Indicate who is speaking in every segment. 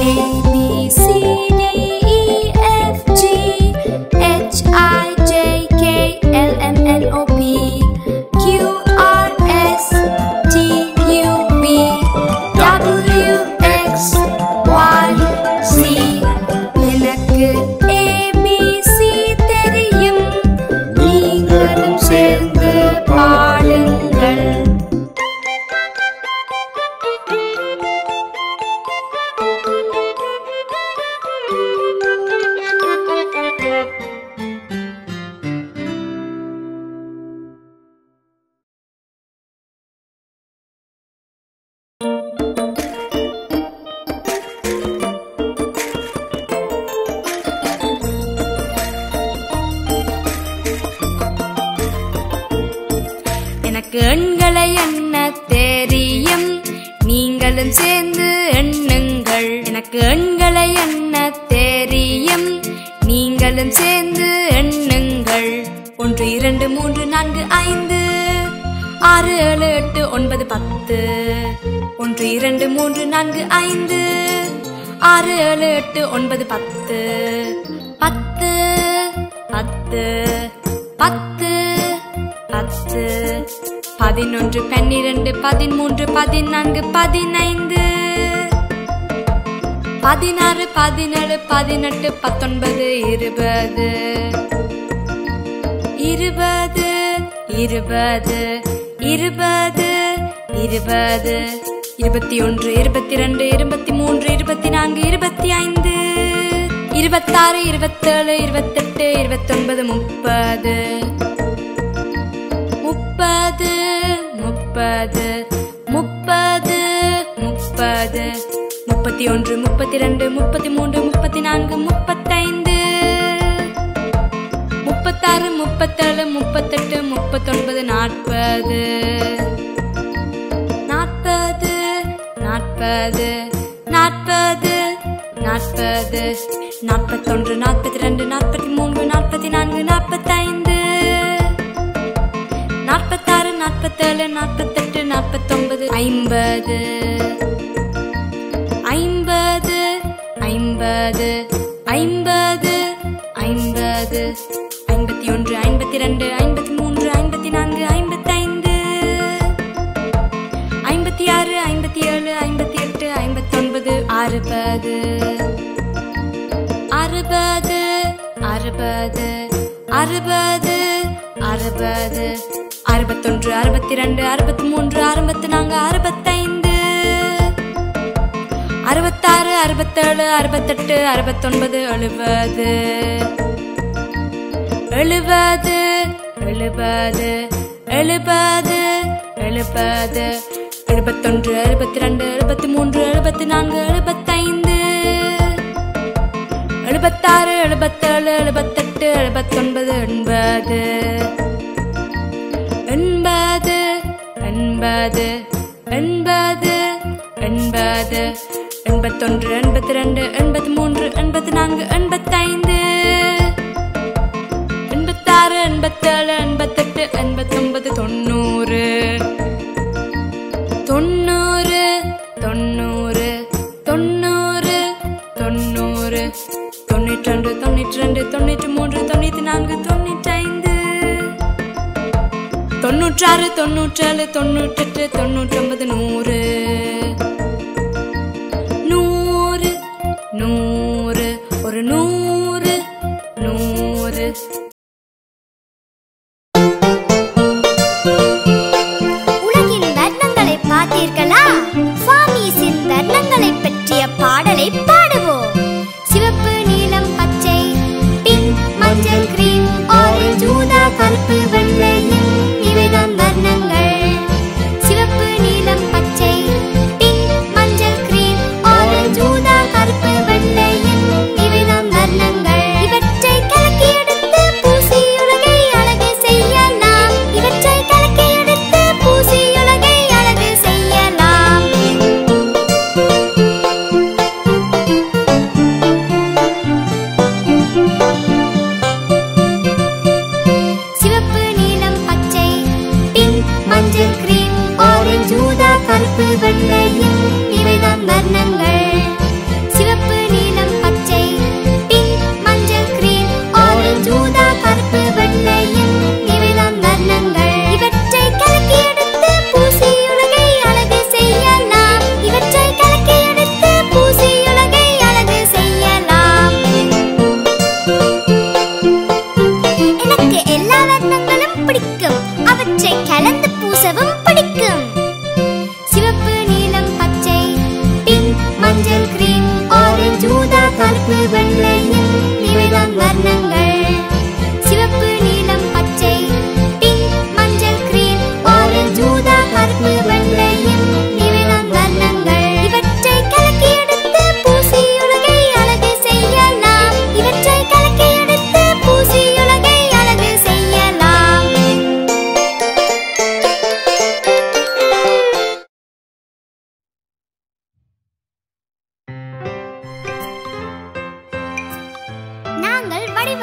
Speaker 1: A B C D E F G H I J K L M N O P Q R S T U V W X Y Z எனக்கு ABC தெரியும் நீங்களும் சேர்ந்து பாடுங்கள் எனக்கு எண்களை எண்ண தெரியும் நீங்களும் சேர்ந்து எண்ணுங்கள் எனக்கு எண்களை எண்ண தெரியும் நீங்களும் சேர்ந்து எண்ணுங்கள் ஒன்று இரண்டு மூன்று நான்கு ஐந்து ஆறு ஏழு எட்டு ஒன்பது பத்து ஒன்று இரண்டு மூன்று நான்கு ஐந்து ஆறு ஏழு எட்டு ஒன்பது பத்து பத்து பத்து பத்து பத்து பதினொன்று பன்னிரண்டு பதிமூன்று பதினான்கு பதினைந்து பதினாறு பதினேழு பதினெட்டு பத்தொன்பது இருபது இருபது இருபது இருபது இருபது இருபத்தி ஒன்று இருபத்தி ரெண்டு இருபத்தி மூன்று இருபத்தி நான்கு இருபத்தி ஐந்து இருபத்தாறு இருபத்தேழு இருபத்தெட்டு இருபத்தொன்பது முப்பது முப்பது முப்பது முப்பது முப்பது முப்பத்தி ஒன்று முப்பத்தி ரெண்டு முப்பத்தி மூன்று முப்பத்தி நான்கு முப்பத்தைந்து முப்பத்தாறு முப்பத்தேழு முப்பத்தெட்டு முப்பத்தொன்பது நாற்பது நாற்பது நாற்பது நாற்பது நாற்பது நாற்பத்தொன்று நாற்பத்தி ரெண்டு நாற்பத்தி மூன்று நாற்பத்தி நான்கு நாற்பத்தைந்து நாற்பத்தாறு நாற்பத்தேழு நாற்பத்தெட்டு நாற்பத்தொன்பது ஐம்பது ஐம்பது ஐம்பது ஐம்பது ஐம்பது ஐம்பத்தி ஒன்று ஐம்பத்தி ரெண்டு ஐம்பத்தி மூன்று ஐம்பத்தி நான்கு ஐம்பத்தைந்து ஐம்பத்தி ஆறு ஐம்பத்தி ஏழு ஐம்பத்தி எட்டு ஐம்பத்தொன்பது அறுபது அறுபது அறுபது அறுபது அறுபது அறுபத்தொன்று அறுபத்தி ரெண்டு அறுபத்தி மூன்று அறுபத்தி நான்கு அறுபத்தைந்து அறுபத்தாறு அறுபத்தேழு அறுபத்தெட்டு அறுபத்தொன்பது எழுபது எழுபது எழுபது எழுபது எழுபது எழுபத்தொன்று எழுபத்தி ரெண்டு எழுபத்தி மூன்று எழுபத்தி நான்கு எழுபத்தைந்து எழுபத்தாறு எழுபத்தேழு எழுபத்தெட்டு எழுபத்தொன்பது எண்பது எண்பது எண்பது எண்பது எண்பது எண்பத்தொன்று எண்பத்தி ரெண்டு எண்பத்தி மூன்று எண்பத்தி நான்கு எண்பத்தைந்து எண்பத்தாறு எண்பத்தேழு எண்பத்தெட்டு எண்பத்தொன்பது தொண்ணூறு தொண்ணூறு தொண்ணூறு தொண்ணூறு தொண்ணூறு தொண்ணூற்றி ரெண்டு தொண்ணூற்றி ரெண்டு தொண்ணூற்றி மூன்று தொண்ணூற்றி நான்கு தொண்ணூற்றைந்து தொண்ணூற்றாறு தொண்ணூற்றேழு தொண்ணூற்றெட்டு தொண்ணூற்றொன்பது நூறு நூறு நூறு ஒரு நூறு நூறு
Speaker 2: உலகின் வர்ணங்களை பார்த்தீர்களா சுவாமிஸின் வர்ணங்களை பற்றிய பாடலை பாடுவோம் சிவப்பு நீலம் பச்சை பிங்க் மஞ்சள் கிரீம் ஆரஞ்சு ஊதா கருப்பு வெள்ளையும் இவைதான் வர்ணங்கள் சிவப்பு நீலம் பச்சை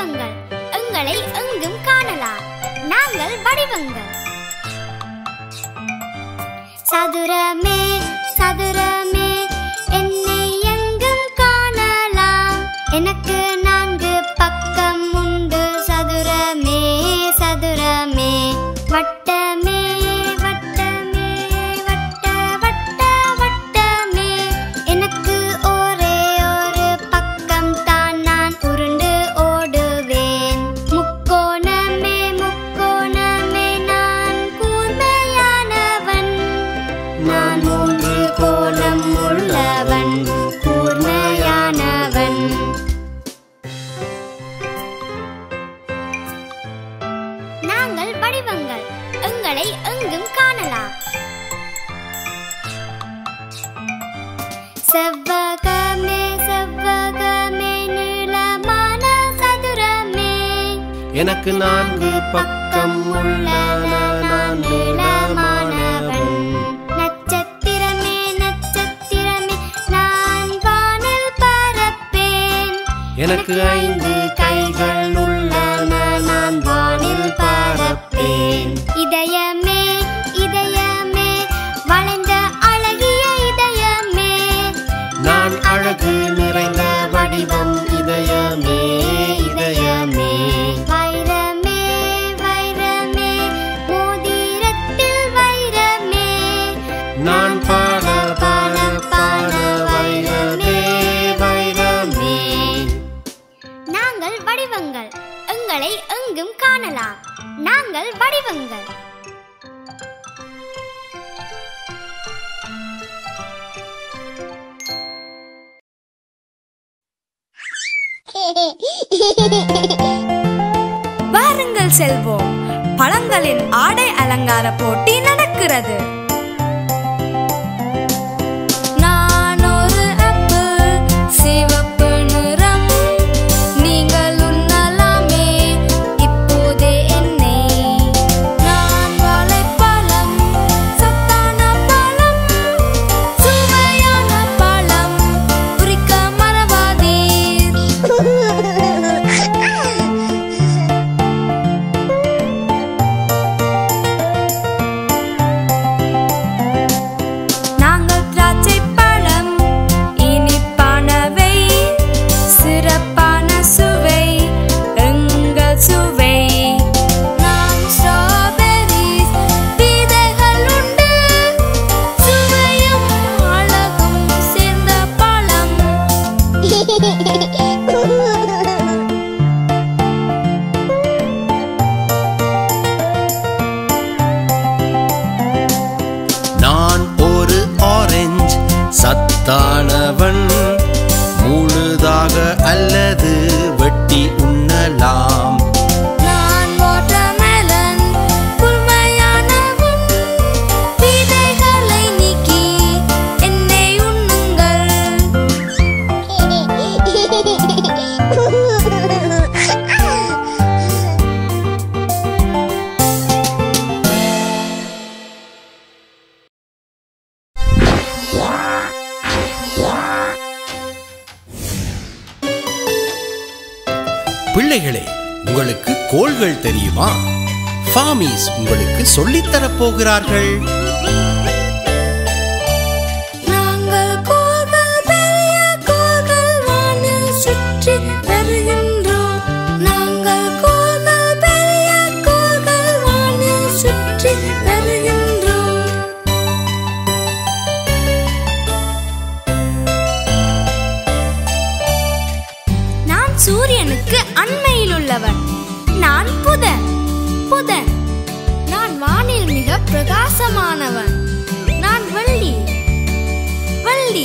Speaker 2: வடிவங்கள் எங்களை எங்கும் காணலாம் நாங்கள் வடிவங்கள் சதுரமே சதுரமே என்னை எங்கும் காணலாம் எனக்கு நான்கு பக்கம் உண்டு சதுரமே சதுரமே வட்டமே வட்டமே வட்ட வட்ட வட்டமே எனக்கு ஒரே ஒரு பக்கம் தான் நான் உருண்டு ஓடுவேன் முக்கோணமே முக்கோணமே நான் கூர்மையானவன் நான் மூன்று கோணம் உள்ளவன் கூர்மையானவன் நாங்கள் வடிவங்கள் எங்களை எங்கும் காணலாம் செவ்வகமே செவ்வகமே நீளமான சதுரமே
Speaker 3: எனக்கு நான்கு பக்கம் உள்ளன நான் நீளமானவன்
Speaker 2: நட்சத்திரமே நட்சத்திரமே நான் வானில் பறப்பேன்
Speaker 3: எனக்கு ஐந்து கைகள் உள்ளன நான் வானில் பறப்பேன்
Speaker 2: இதயமே இதயமே வளைந்த அழகிய இதயமே
Speaker 3: நான் அழகு நிறைந்த வடிவம் இதயமே இதயமே
Speaker 2: வைரமே வைரமே மோதிரத்தில் வைரமே
Speaker 3: நான் பாட பாட பாட வைரமே வைரமே
Speaker 2: நாங்கள் வடிவங்கள் எங்களை எங்கும் காணலாம் நாங்கள் வடிவங்கள்
Speaker 1: வாருங்கள் செல்வோம் பழங்களின் ஆடை அலங்கார போட்டி நடக்கிறது நான் ஒரு ஆப்பிள் சிவப்பு நிறம் நீங்கள் உண்ணலாமே இப்போதே என்னை நான் வாழைப்பழம் சத்தான பழம் சுவையான பழம் குறிக்க மறவாதீர் நாங்கள் திராட்சை பழம் இனிப்பானவை சிறப்பான சுவை எங்கள் சுவை நாம் ஸ்ட்ராபெரிஸ் விதைகள் உண்டு சுவையும் அழகும் சேர்ந்த பழம்
Speaker 3: நான் ஒரு ஆரஞ்சு சத்தானவன் முழுதாக அல்லது வெட்டி உண்ணலாம்
Speaker 1: நான் வாட்டர்மெலன் புல்மையானவன் விதைகளை நீக்கி என்னை உண்ணுங்கள்
Speaker 3: பிள்ளைகளே உங்களுக்கு கோள்கள் தெரியுமா ஃபாமீஸ் உங்களுக்கு சொல்லித் தரப் போகிறார்கள்
Speaker 1: நாங்கள் கோள்கள் பெரிய கோள்கள் வானில் சுற்றி வருகின்றோம் நாங்கள் கோள்கள் பெரிய கோள்கள் வானில் சுற்றி வருகின்றோம் நான் சூரியனுக்கு அண்மையில் உள்ளவன் நான் புதன் புதன் நான் வானில் மிக பிரகாசமானவன் நான் வள்ளி வள்ளி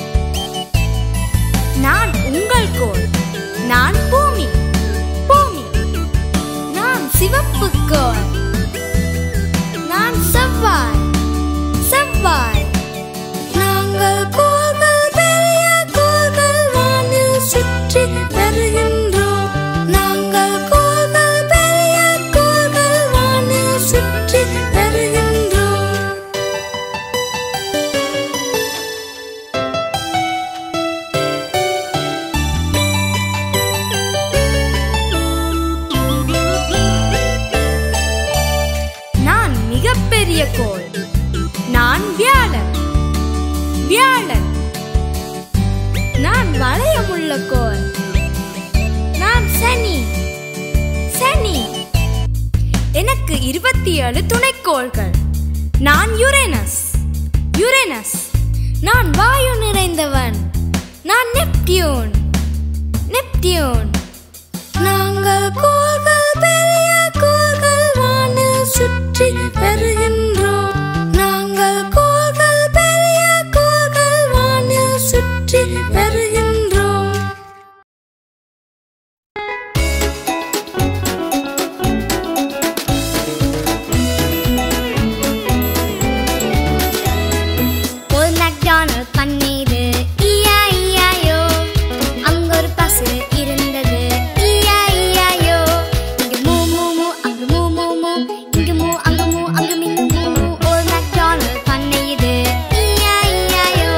Speaker 1: நான் உங்கள் கோள் நான் பூமி பூமி நான் சிவப்பு கோள் நான் செவ்வாய் செவ்வாய் நாங்கள் கோள்கள் பெரிய கோள்கள் வானில் சுற்றி வருகின்றோம் நாங்கள் கோள்கள் பெரிய கோள்கள் வானில் சுற்றி வருகின்றோம் சனி சனி எனக்கு இருபத்தி ஏழு துணைக்கோள்கள் நான் யுரேனஸ் யுரேனஸ் நான் வாயு நிறைந்தவன் நான் நெப்டியூன் நெப்டியூன் நாங்கள் கோள்கள் பெரிய கோள்கள் வானில் சுற்றி வருகின்றோம் நாங்கள் கோள்கள் பெரிய கோள்கள் வானில் சுற்றி வருகின்றோம்
Speaker 2: ஒரு மெக்டானல்ட் பண்ணீது ஈயா ஈயாயோ அங்க ஒரு பசு இருந்தது ஈயா ஈயாயோ இங்க மூ மூ மூ அங்க மூ மூ மூ இங்க மூ அங்க மூ அங்க மிங்க மூ மூ ஒரு மெக்டானல்ட் பண்ணீது ஈயா ஈயாயோ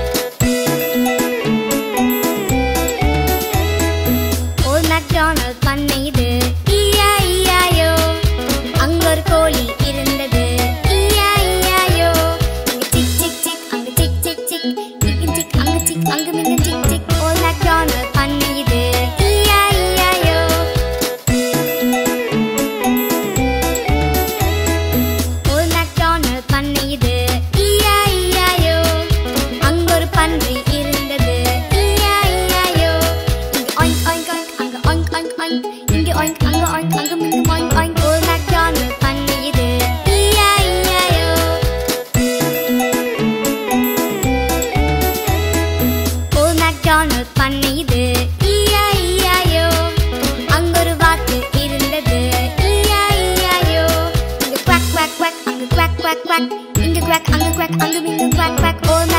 Speaker 2: ஒரு மெக்டானல்ட் பண்ணீது ஈயா ஈயாயோ அங்க ஒரு கோழி இருந்தது ஈயா ஈயாயோ இங்க சிக் சிக் சிக் அங்க சிக் சிக் சிக் இங்க சிக் அங்க சிக் அங்க மிங்க சிக் சிக் ஒரு மெக்டானல்ட் பண்ணீது ஈயா ஈயாயோ ஒரு மெக்டானல்ட் பண்ணீது ஈயா ஈயாயோ அங்க ஒரு பன்றி இருந்தது ஈயா ஈயாயோ இங்க oink oink oink அங்க oink oink oink இங்க oink அங்க oink அங்க மிங்க oink oink ஒரு மெக்டானல்ட் பண்ணீது ஈயா ஈயாயோ ஒரு மெக்டானல்ட் பண்ணீது ஈயா ஈயாயோ அங்க ஒரு வாத்து இருந்தது ஈயா ஈயாயோ இங்க quack quack quack அங்க quack quack quack இங்க quack அங்க quack அங்க மிங்க quack quack ஒரு